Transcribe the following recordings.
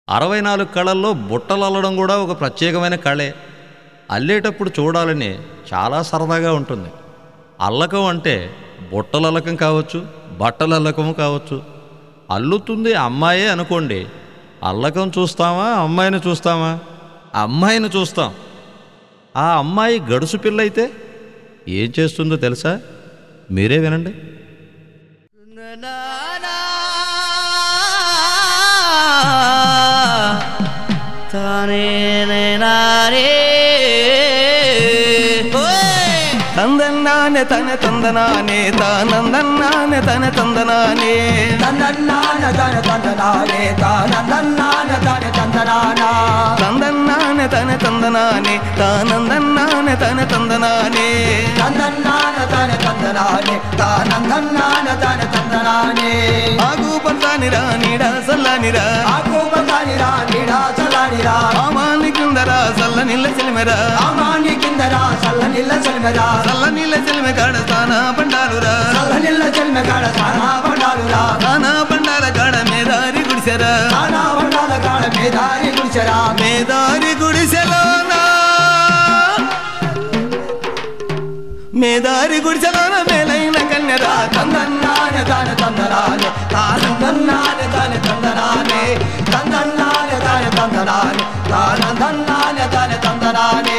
అరవై నాలుగు కళల్లో బుట్టలు అల్లడం కూడా ఒక ప్రత్యేకమైన కళే అల్లేటప్పుడు చూడాలని చాలా సరదాగా ఉంటుంది అల్లకం అంటే బుట్టల అల్లకం కావచ్చు బట్టల అల్లకం కావచ్చు అల్లుతుంది అమ్మాయే అనుకోండి అల్లకం చూస్తామా అమ్మాయిని చూస్తామా అమ్మాయిని చూస్తాం ఆ అమ్మాయి గడుసు పిల్ల అయితే ఏం చేస్తుందో తెలుసా మీరే వినండి తందన్నానే తన తందనానే తానందన్నానే తన తందనానే తందన్నాన తన తందనానే తానందన్నాన తన తందనానా తందన్నానే తన తందనానే తానందన్నానే తన తందనానే తందన్నాన తన తందనానే తానందన్నాన తన తందనానే ఆగు పల్లానిరా నీడా సల్లానిరా ఆకోపతానిరా నిడా చలానిరా ఆమాని కిందరా సల్ల నిల్ల చెలిమెరా ఆమాని కిందరా సల్ల నిల్ల చల్మెరా సల్ల నిల్ల చెలిమె కాడ తానా పండాలురా సల్ల నిల్ల చల్మె కాడ సానా పడాలురా తానా పండాల కాడ మేదారి గుడిసెరా సానా పడాల కాడ మేదారి గుడిచెరా మేదారి గుడిసెలోనా మేదారి గుడిసెలోన మేలైన కన్యరా తందన్నాన తన తందనానే తానందన్నాన తన తందనానే తందన్నాన తన తందనానే తానందన్నాన తన తందనానే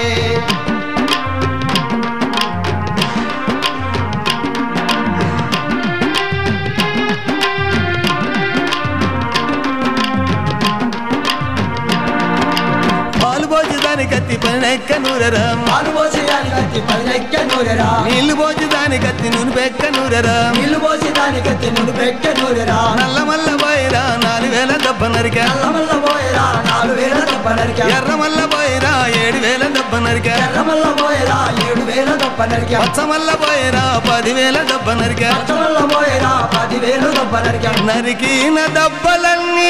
పాలు పోసి దాని కత్తి పనెక్క నూరరా పాలు పోసి దాని కత్తి పల్లెక్క నూరెరా నీళ్లు పోసి దాని కత్తి నునిపెక్క నూరరా నీళ్లు పోసి దాని కత్తి నువ్వు పెట్టె నూరెరా నల్ల మల్ల పోయిరా నాలుగు వేల దెబ్బ నరిక నల్లమల్ల పోయేరా నాలుగు వేల దెబ్బ నరికా ఎర్ర మల్ల పోయిరా ఏడు వేల దెబ్బ నరిక ఎర్రమల్ల పోయేరా ఏడు వేల దెబ్బ నరికా పచ్చ మల్ల పోయిరా పదివేల దెబ్బ నరిక పచ్చమల్ల పోయేరా పదివేలు దెబ్బ నరికా నరికిన దెబ్బలన్నీ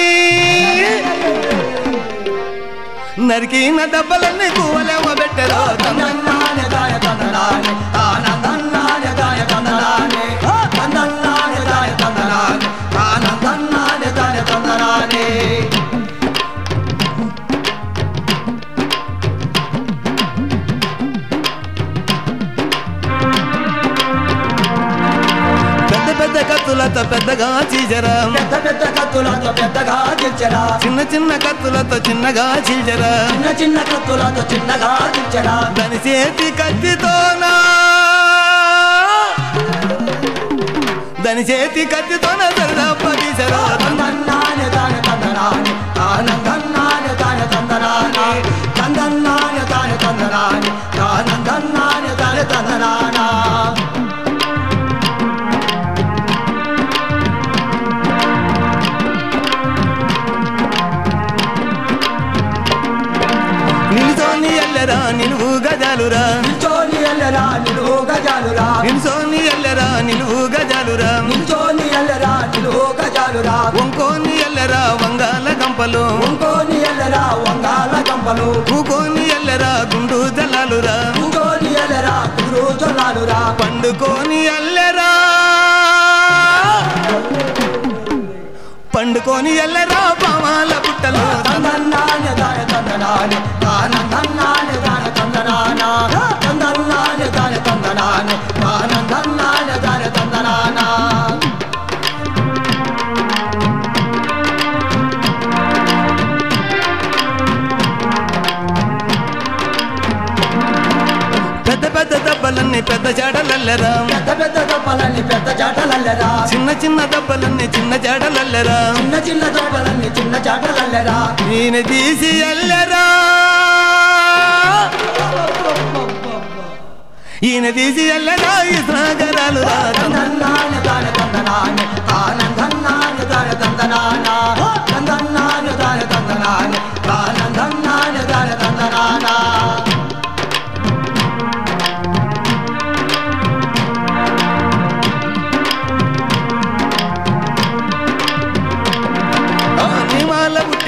నరికిన దెబ్బలన్నీ కూవలేమ పెట్టరా తందన్నానే దాయ తందనానే ఆనందన్నానే దాయ తందనానే తందన్నానే దాయ తందనానే ఆనందన్నానే దాయ తందనానే పెద్ద పెద్ద కత్తులతో పెద్దగా చీజరా పెద్ద పెద్ద కత్తులతో పెద్దగా దించరా చిన్న చిన్న కత్తులతో చిన్నగా చీజరా చిన్న చిన్న కత్తులతో చిన్నగా దించరా దాని చేతి కత్తితోనా దాని చేతి కత్తితోన దర్దప్ప తీసరా తందన్నానే దాయ తందనానే ఆనందన్నానే దాయ తందనానే తందన్నానే దాయ తందనానే ఆనందన్నానే దాయ తందనానా నిలుసోని ఎల్లరా నిలువు గజాలురా నిల్చోని ఎల్లరా నిలువు గజాలురా నిలుసోని ఎల్లరా నిలువు గజాలురా నిల్చోని ఎల్లరా నిలువు గజాలురా వంకోని ఎల్లరా వంగాల గంపలు ఉంకోని ఎల్లరా వంగాల గంపలు ఊకోని ఎల్లరా గుండు జలాలురా ఉంకోని ఎల్లరా కురు జొల్లాలురా పండుకోని ఎల్లరా పండుకోని ఎల్లరా పామాల పుట్టలు తందన్నానే దాయ తందనానే ఆనందన్నానే దాయ తందనానా తందన్నానే దాయ తందనానే ఆనందన్నానే దాయ తందనానా పెద్ద పెద్ద దెబ్బలన్నీ పెద్ద జాడలల్లరా పెద్ద పెద్ద దొప్పలన్నీ పెద్ద జాటలల్లరా చిన్న చిన్న దెబ్బలన్నీ చిన్న జాడలల్లరా చిన్న చిన్న దొప్పలన్నీ చిన్న జాటలల్లరా ఈయన తీసి ఎల్లరా ఈయన తీసి ఎల్లరా ఈ సాగరాలు తందన్నానే దాయ తందనానే ఆనందన్నానే దాయ తందనానా తందన్నానే దాయ తందనానే ఆనందన్నానే దాయ తందనానా నిమాల పుట్టి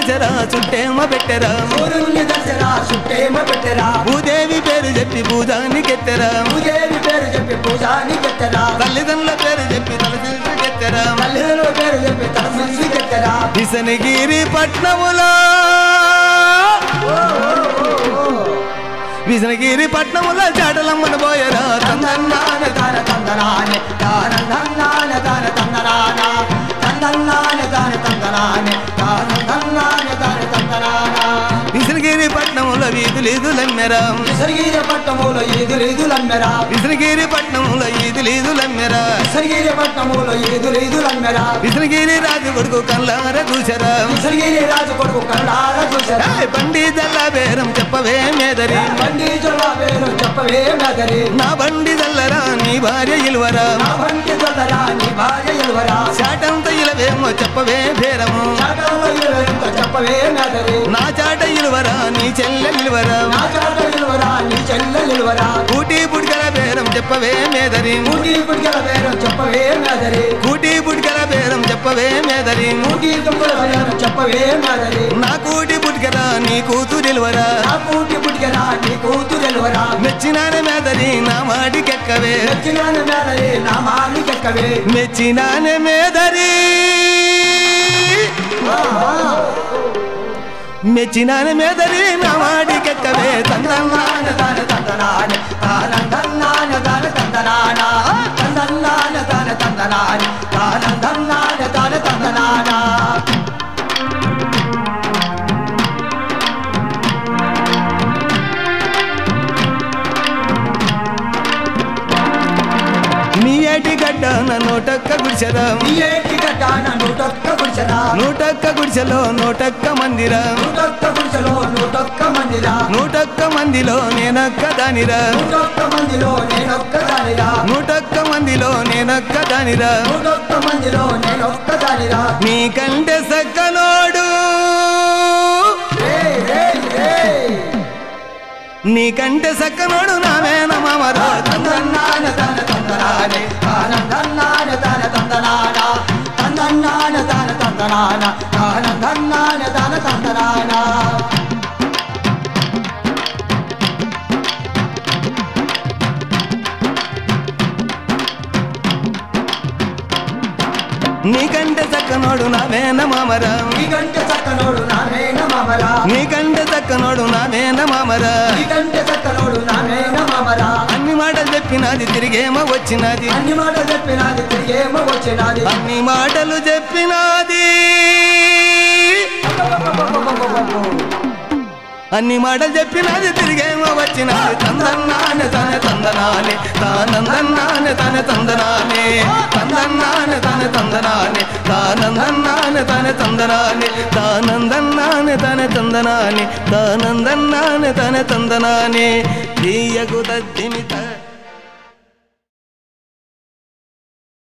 దర్శరా చుట్టేమ పెట్టరా సూర్యుని దర్శరా చుట్టేమ పెట్టరా భూదేవి పేరు చెప్పి భూజానికెత్తరా పూజేవి పేరు చెప్పి పూజాని పెట్టరా తల్లిదండ్రుల పేరు చెప్పి తలకెత్తరా తల్లిదండ్రుల పేరు చెప్పి తన మనసు పెట్టరా విసనగిరి పట్నములో విసనగిరి పట్నములో చాటలమ్మన పోయరా తందన్నాన తాన తందనానే తానందన్నాన తాన తందనాన తందన్నాన తాన తందనానే తానందన్నాన తాన తందనాన విసనగిరి పట్నములో వీధులీదులమ్మెరా విసర్గీర పట్టములో ఈదులు ఈదులమ్మెరా విసనగిరి పట్నములో ఈదులీదులమ్మెరా విసర్గీర పట్టములో ఈదులు ఈదులమ్మెరా విసనగిరి రాజు కొడుకు కల్లార చూసరా విసర్గీరి రాజు కొడుకు కన్నార చూసారా ఏయ్ బండి దల్ల బేరం చెప్పవే మేదరి బండి జొల్ల పేరు చెప్పవే మెదరి నా బండి దల్లరా నీ భార్య ఇల్వరా నా బండి జొల్లరా నీ భార్య ఎలువరా చాటంత ఇలవేమో చెప్పవే భేరము చాటలో ఇలువరింత చెప్పవే మెదరి నా చాట ఇలువరా నీ చెల్లె నిలువరా నా చాట ఇలువరా నీ చెల్ల నిలువరా కూటి పుడికల బేరం చెప్పవే మేదరి ఊటీ పుడికల పేరు చెప్పవే మెదరి కూటి పుడికల బేరం చెప్పవే మేదరి ఊటీ తుమ్మల పేరు చెప్పవే మెదరి నా కూటి పుడికల నీ కూతురు నిలువరా నా కూటి పుడికరా నీ కూతురు ఎలువరా మెచ్చినానే మేదరి నా మాటికెక్కవే మెచ్చినాన మెదరి నా మాలికెక్కవే మెచ్చినానే మేదరి మెచ్చినానే మేదరి నా మాటికెక్కవే తందన్నాన తాన తందనాన తానందన్నాన తాన తందనాన తందన్నాన తాన తందనాన తానందన్నాన తాన తందనాన నీ ఏటి గడ్డ నా నోటక్క గుడిసెరా నీ ఏటి గడ్డాన నూటొక్క గుడిసెరా నూటక్క గుడిసెలో నూటక్క మందిరా నూటొక్క గుడిసెలో నూటొక్క మందిరా నూటక్క మందిలో నేనక్క దానిరా నూటొక్క మందిలో నేనొక్క దానిరా నూటక్క మందిలో నేనక్క దానిరా నూటొక్క మందిలో నేనొక్క దానిరా నీకంటే సక్కనోడు ఏయ్, ఏయ్, ఏయ్. నీకంటే సక్కనోడు నావేన మామరా తందన్నాన తన తందనానే తానందన్నాన తన తందనాన తందన్నాన తన తందనాన తానందన్నాన తన తందనాన నీకంటే సక్కనోడు నావేన మామరా ఈ గంట చక్కనోడు నామేన మామరా నీకంటే సక్కనోడు నావేన మామరా ఈ గంట చక్కనోడు నామేన మామరా అన్ని మాటలు చెప్పినది తిరిగేమో వచ్చినది అన్ని మాటలు చెప్పినది తిరిగేమో వచ్చినది అన్ని మాటలు చెప్పినది అన్ని మాటలు చెప్పినది తిరిగేమో వచ్చినది తందన్నానే తన తందనానే తానందన్నానే తన తందనానే తందన్నానే తన తందనానే తానందన్నానే తన తందనానే తానందన్నానే తన తందనానే తానందన్నానే తన తందనానే తీయకు తద్దిమిత